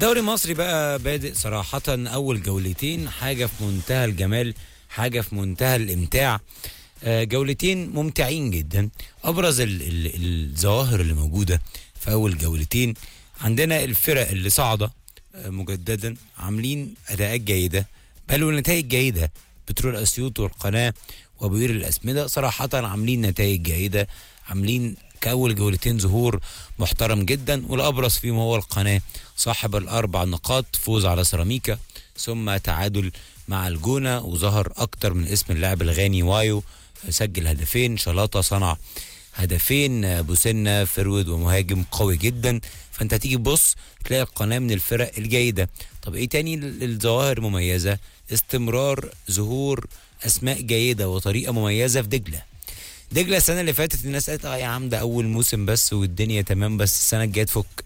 الدوري المصري بقى بادئ صراحة أول جولتين حاجة في منتهى الجمال حاجة في منتهى الإمتاع آه، جولتين ممتعين جدا أبرز ال ال الظواهر اللي موجودة في أول جولتين عندنا الفرق اللي صاعدة آه، مجددا عاملين أداءات جيدة بل ونتائج جيدة بترول أسيوط والقناة وبوير الأسمدة صراحة عاملين نتائج جيدة عاملين كأول جولتين ظهور محترم جدا والأبرز فيهم هو القناة صاحب الأربع نقاط فوز على سيراميكا ثم تعادل مع الجونة وظهر أكتر من اسم اللاعب الغاني وايو سجل هدفين شلاطة صنع هدفين بوسنة فرود ومهاجم قوي جدا فانت هتيجي تبص تلاقي القناة من الفرق الجيدة طب ايه تاني ال- الظواهر مميزة استمرار ظهور اسماء جيدة وطريقة مميزة في دجلة دجله السنه اللي فاتت الناس قالت اه يا عم ده اول موسم بس والدنيا تمام بس السنه الجايه تفك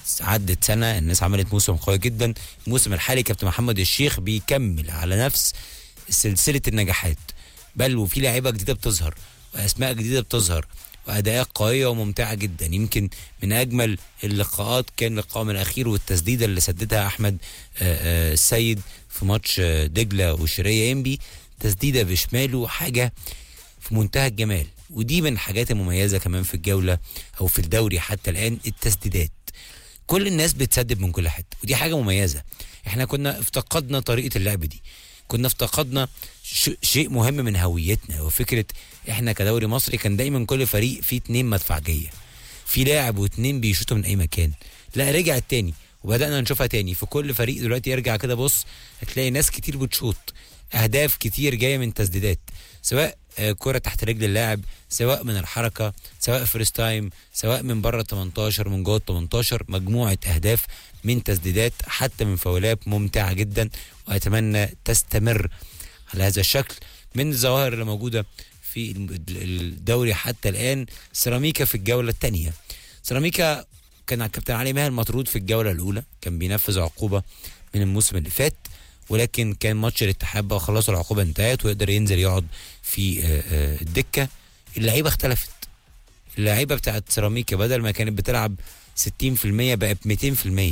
عدت سنه الناس عملت موسم قوي جدا الموسم الحالي كابتن محمد الشيخ بيكمل على نفس سلسله النجاحات بل وفي لعيبه جديده بتظهر واسماء جديده بتظهر واداءات قويه وممتعه جدا يمكن من اجمل اللقاءات كان لقائهم الاخير والتسديده اللي سددها احمد آه، آه، السيد في ماتش آه، دجله والشرقيه انبي تسديده بشماله حاجه في منتهى الجمال ودي من الحاجات المميزه كمان في الجوله او في الدوري حتى الان التسديدات كل الناس بتسدد من كل حته ودي حاجه مميزه احنا كنا افتقدنا طريقه اللعب دي كنا افتقدنا ش- شيء مهم من هويتنا وفكره احنا كدوري مصري كان دايما كل فريق فيه اتنين مدفعجيه في لاعب واتنين بيشوطوا من اي مكان لا رجعت تاني وبدانا نشوفها تاني في كل فريق دلوقتي يرجع كده بص هتلاقي ناس كتير بتشوط اهداف كتير جايه من تسديدات سواء آه، كرة تحت رجل اللاعب سواء من الحركة سواء فريست تايم سواء من بره ال 18 من جوه ال 18 مجموعة أهداف من تسديدات حتى من فاولات ممتعة جدا وأتمنى تستمر على هذا الشكل من الظواهر اللي موجودة في الم- الدوري حتى الآن سيراميكا في الجولة الثانية سيراميكا كان الكابتن علي ماهر مطرود في الجولة الأولى كان بينفذ عقوبة من الموسم اللي فات ولكن كان ماتش الاتحاد بقى خلاص العقوبة انتهت ويقدر ينزل يقعد في آه، آه، الدكة اللعيبة اختلفت اللعيبة بتاعت سيراميكا بدل ما كانت بتلعب 60% بقت 200%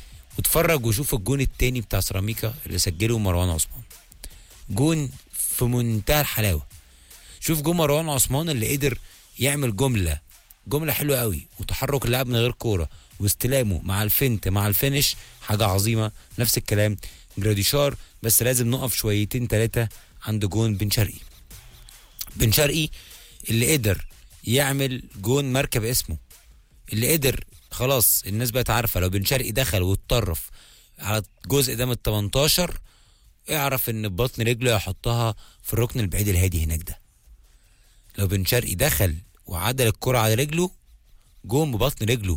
واتفرج وشوف الجون التاني بتاع سيراميكا اللي سجله مروان عثمان جون في منتهى الحلاوة شوف جون مروان عثمان اللي قدر يعمل جملة جملة حلوة قوي وتحرك اللاعب من غير كورة واستلامه مع الفنت مع الفينش حاجة عظيمة نفس الكلام جراديشار بس لازم نقف شويتين ثلاثة عند جون بن شرقي بن شرقي اللي قدر يعمل جون مركب اسمه اللي قدر خلاص الناس بقت عارفه لو بن شرقي دخل واتطرف على جزء ده من ال 18 اعرف ان ببطن رجله يحطها في الركن البعيد الهادي هناك ده لو بن شرقي دخل وعدل الكرة على رجله جون ببطن رجله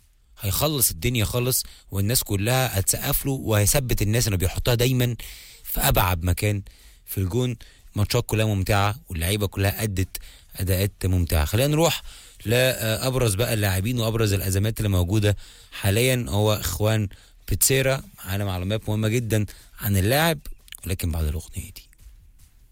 هيخلص الدنيا خالص والناس كلها هتسقف له وهيثبت الناس انه بيحطها دايما في ابعد مكان في الجون ماتشات كلها ممتعه واللعيبه كلها ادت اداءات ممتعه خلينا نروح لابرز بقى اللاعبين وابرز الازمات اللي موجوده حاليا هو اخوان بيتسيرا معانا معلومات مهمه جدا عن اللاعب ولكن بعد الاغنيه دي